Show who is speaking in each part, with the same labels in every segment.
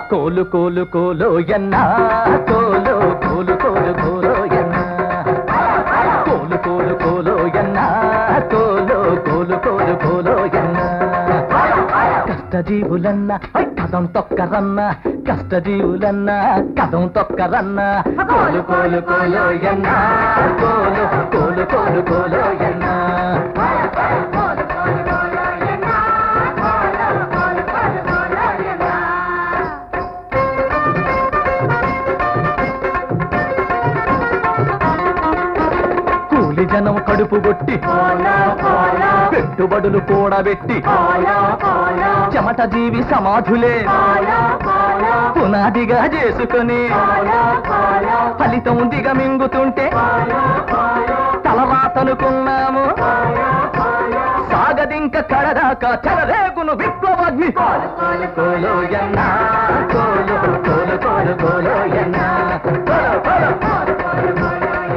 Speaker 1: కోలు కోలు కోలో ఎన్న కోలు కోలు కోలు కోలో ఎన్న కోలు కోలు కోలో ఎన్న కోలు కోలు కోలు కోలో ఎన్న కష్టజీవులన్న కథం తొక్కరన్న కష్టజీవులన్న కథం తొక్కరన్న కోలు కోలు కోలో ఎన్న కోలు కోలు కోలు కోలో ఎన్న కూలి జనం కడుపు కొట్టి పెట్టుబడులు కూడబెట్టి చెమట జీవి సమాధులే పునాదిగా చేసుకొని ఫలితం దిగమింగుతుంటే తలరాతనుకున్నాము సాగదింక కడదాకా చెలరేగును విప్లవాగ్ని కోలో ఎన్న కోలు కోలు కోలు కోలో ఎన్న కోలో కోలో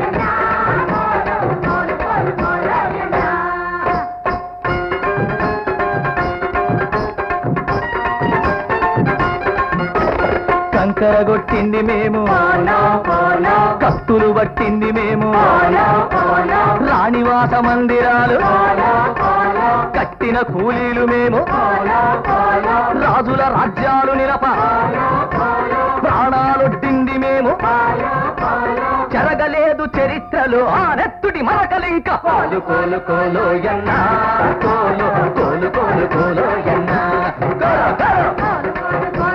Speaker 1: కంకర కొట్టింది మేము కత్తులు పట్టింది మేము రాణివాస మందిరాలు కట్టిన కూలీలు మేము రాజుల రాజ్యాలు నిరప ప్రాణాలొట్టింది మేము చెరగలేదు చరిత్రలో ఆ నెత్తుడి మరకలింక కోలు కోలు కోలో ఎన్న కోలు కోలు కోలు కోలో ఎన్న కోలు, కోలు.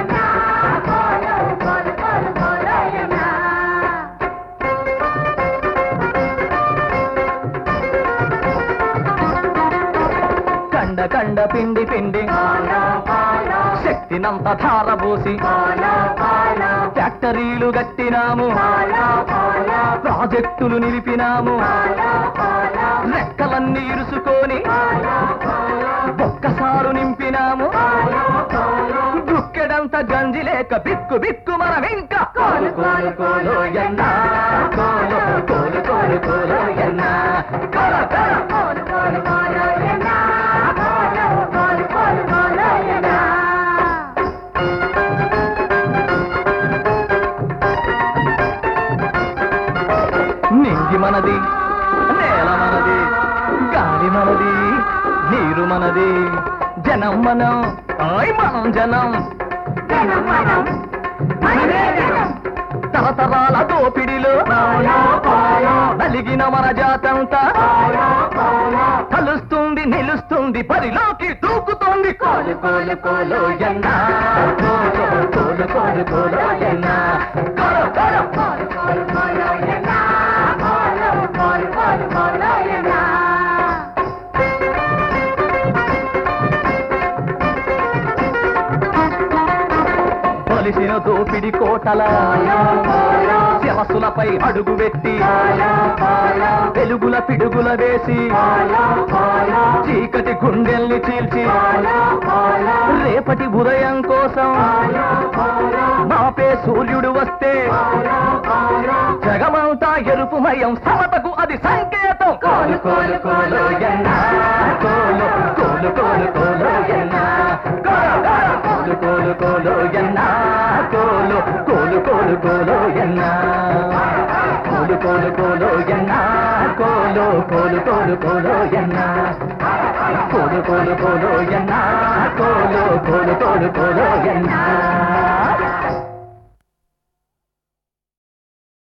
Speaker 1: కండ కండ పిండి పిండి శక్తినంత ధారబోసి ఫ్యాక్టరీలు గట్టినాము ప్రాజెక్టులు నిలిపినాము రెక్కలన్నీ ఇరుసుకొని ఒక్కసారు నింపినాము దుక్కెడంత గంజి లేక బిక్కు బిక్కు మనం ఇంకా కోలు కోలు కోలు ఎన్న కోలు కోలు కోలు కోలు ఎన్న కోలు కోలు నింగి మనది నేల మనది గాలి మనది నీరు మనది జనం మనం ఆయ్ మనం జనం తరతరాల దోపిడిలో నలిగిన మన జాతంతా కలుస్తుంది నిలుస్తుంది పరిలోకి దూకుతోంది కోలు కోలు కోలు ఎన్న కోలు కోలు కోలు కోలు ఎన్న కోలు కోలు కొలిసిన దోపిడి కోటల శిరస్సులపై అడుగు పెట్టి వెలుగుల పిడుగుల వేసి చీకటి గుండెల్ని చీల్చి రేపటి ఉదయం కోసం మాపే సూర్యుడు వస్తే జగమంతా ఎరుపుమయం సమతకు అది సంకేతం కోలు కోలు కోలు ఎన్న కోలు కోలు కోలు కోలు ఎన్న కోలు కోలు కోలు ఎన్న కోలు కోలు కోలు కోలు ఎన్న కోలు కోలు కోలు ఎన్న కోలు కోలు కోలు కోలు ఎన్న కోలు కోలు కోలు ఎన్న కోలు కోలు కోలు కోలు ఎన్న